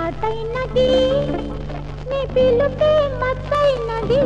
ఘాటైనది నీ పిలుపే మత్తైనది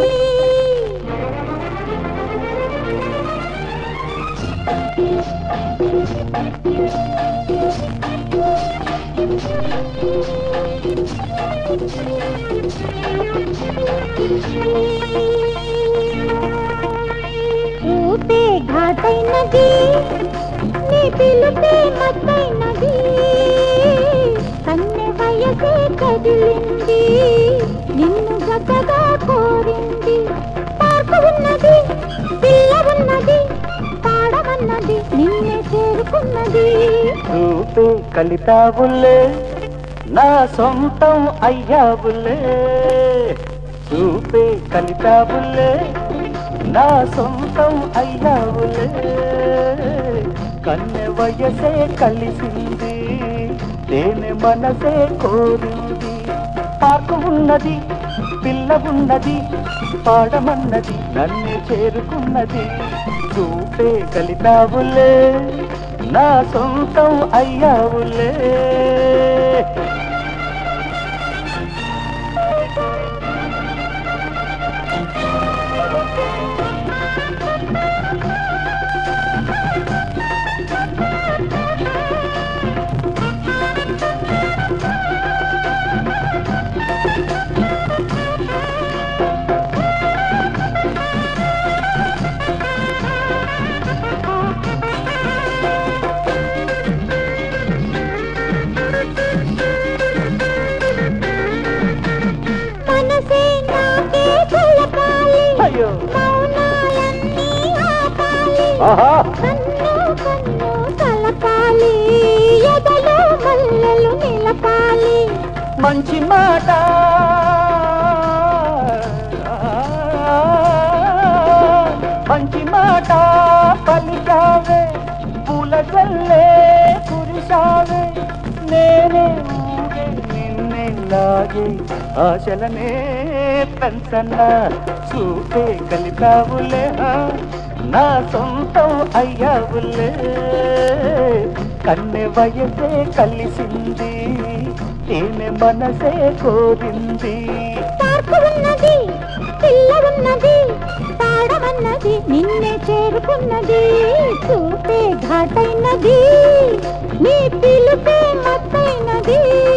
ఊపే ఘాటైనది నీ పిలుపే మత్తైనది కన్నె వయసే కదిలింది నిన్ను జతగా కోరింది పార్కు ఉన్నది పిల్ల ఉన్నది పాడమన్నది నిన్నే చేరుకున్నది రూపే కలితావులే నా సొంతం అయ్యావులే చూపే కలితావులే నా సొంతం అయ్యావులే కన్నె వయసే కలిసింది తేనె మనసే కోరింది పార్కు ఉన్నది పిల్ల ఉన్నది పాడమన్నది నన్ను చేరుకున్నది చూపే కలితావులే నా సొంతం అయ్యావులే మనసే నాకే కలపాలి అయ్యో మౌనాలన్నీ ఆపాలి ఆహా కన్ను కన్ను కలపాలి ఎదలో మల్లెలు నిలపాలి మంచి మాట మంచి మాట పలికావే పూల జల్లే కురిశావే నేనే ఊగే నిన్నే లాగే ఆశలనే పెంచన్నా చూపే కలిపావులే ఆ, నా సొంతం అయ్యావులే కన్నె వయసే కలిసింది తేనె మనసే కోరింది పార్కు ఉన్నది పిల్ల ఉన్నది పాడమన్నది నిన్నే చేరుకున్నది చూపే ఘాటైనది నీ పిలుపే మత్తైనది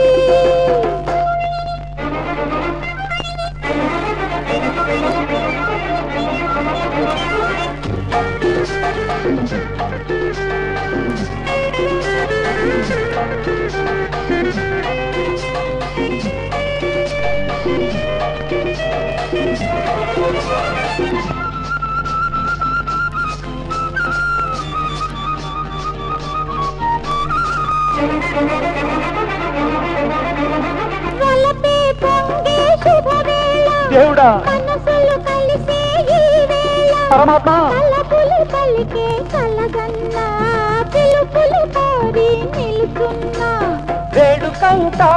వలపే పొంగే శుభవేళ దేవుడా మనసులు కలిసే ఈ వేళ పరమాత్మ కలపులు పలికే కలగన్నా పిలుపులు కోరి నిలుచున్నా వేడుకంతా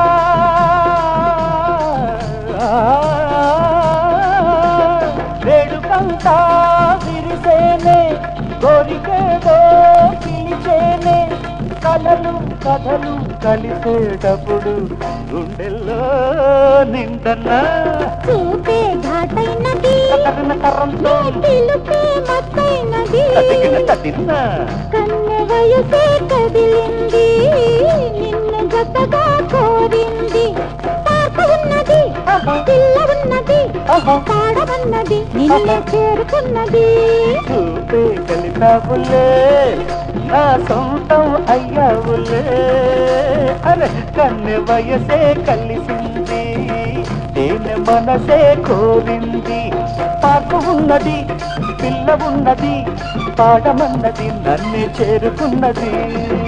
వేడుకంతా విరిసేనే కోరికేదో పిలిచేనే కలలు కథలు కలిసేటప్పుడు గుండెల్లో నిండన్నా చూపే ఘాటైనది కథన కర్రంతో నీ పిలుపే మత్తైనది తదిగిన తదిన్న కన్నె వయసే కదిలింది నిన్ను జతగా కోరింది పార్కు ఉన్నది పిల్ల ఉన్నది పాడమన్నది నిన్నే చేరుకున్నది చూపే కలిపావులే నా సొంతం అయ్యావులే అరే కన్నె వయసే కలిసింది తేనె మనసే కోరింది పాకు ఉన్నది పిల్ల ఉన్నది పాడమన్నది నన్ను చేరుకున్నది